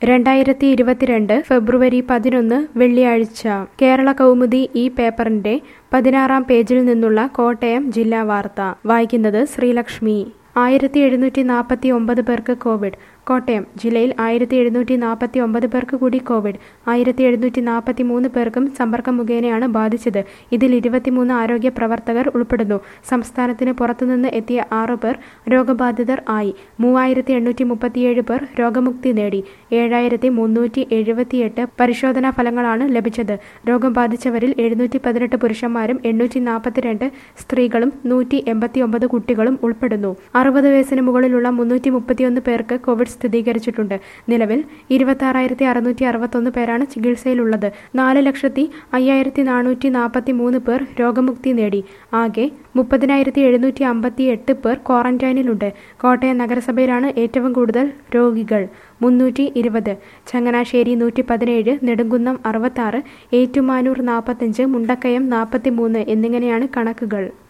രണ്ടായിരത്തി ഇരുപത്തിരണ്ട് ഫെബ്രുവരി പതിനൊന്ന് വെള്ളിയാഴ്ച കേരള കൗമുദി ഈ പേപ്പറിന്റെ പതിനാറാം പേജിൽ നിന്നുള്ള കോട്ടയം ജില്ലാ വാർത്ത വായിക്കുന്നത് ശ്രീലക്ഷ്മി ആയിരത്തി എഴുന്നൂറ്റി നാൽപ്പത്തി ഒമ്പത് പേർക്ക് കോവിഡ് കോട്ടയം ജില്ലയിൽ ആയിരത്തി എഴുന്നൂറ്റി നാൽപ്പത്തി ഒമ്പത് പേർക്ക് കൂടി കോവിഡ് ആയിരത്തി എഴുന്നൂറ്റി നാൽപ്പത്തി മൂന്ന് പേർക്കും സമ്പർക്കം മുഖേനയാണ് ബാധിച്ചത് ഇതിൽ ഇരുപത്തിമൂന്ന് ആരോഗ്യ പ്രവർത്തകർ ഉൾപ്പെടുന്നു സംസ്ഥാനത്തിന് പുറത്തുനിന്ന് എത്തിയ ആറു പേർ രോഗബാധിതർ ആയി മൂവായിരത്തി എണ്ണൂറ്റി മുപ്പത്തിയേഴ് പേർ രോഗമുക്തി നേടി ഏഴായിരത്തി മുന്നൂറ്റി എഴുപത്തിയെട്ട് പരിശോധനാ ഫലങ്ങളാണ് ലഭിച്ചത് രോഗം ബാധിച്ചവരിൽ എഴുന്നൂറ്റി പതിനെട്ട് പുരുഷന്മാരും എണ്ണൂറ്റി നാൽപ്പത്തിരണ്ട് സ്ത്രീകളും നൂറ്റി എൺപത്തി ഒമ്പത് കുട്ടികളും ഉൾപ്പെടുന്നു അറുപത് വയസ്സിന് മുകളിലുള്ള മുന്നൂറ്റി മുപ്പത്തിയൊന്ന് പേർക്ക് കോവിഡ് സ്ഥിരീകരിച്ചിട്ടുണ്ട് നിലവിൽ ഇരുപത്തി ആറായിരത്തി അറുന്നൂറ്റി അറുപത്തൊന്ന് പേരാണ് ചികിത്സയിലുള്ളത് നാല് ലക്ഷത്തി അയ്യായിരത്തി നാനൂറ്റി നാൽപ്പത്തി മൂന്ന് പേർ രോഗമുക്തി നേടി ആകെ മുപ്പതിനായിരത്തി എഴുന്നൂറ്റി അമ്പത്തി എട്ട് പേർ ക്വാറന്റൈനിലുണ്ട് കോട്ടയം നഗരസഭയിലാണ് ഏറ്റവും കൂടുതൽ രോഗികൾ മുന്നൂറ്റി ഇരുപത് ചങ്ങനാശ്ശേരി നൂറ്റി പതിനേഴ് നെടുങ്കുന്നം അറുപത്താറ് ഏറ്റുമാനൂർ നാൽപ്പത്തഞ്ച് മുണ്ടക്കയം നാൽപ്പത്തി മൂന്ന് എന്നിങ്ങനെയാണ് കണക്കുകൾ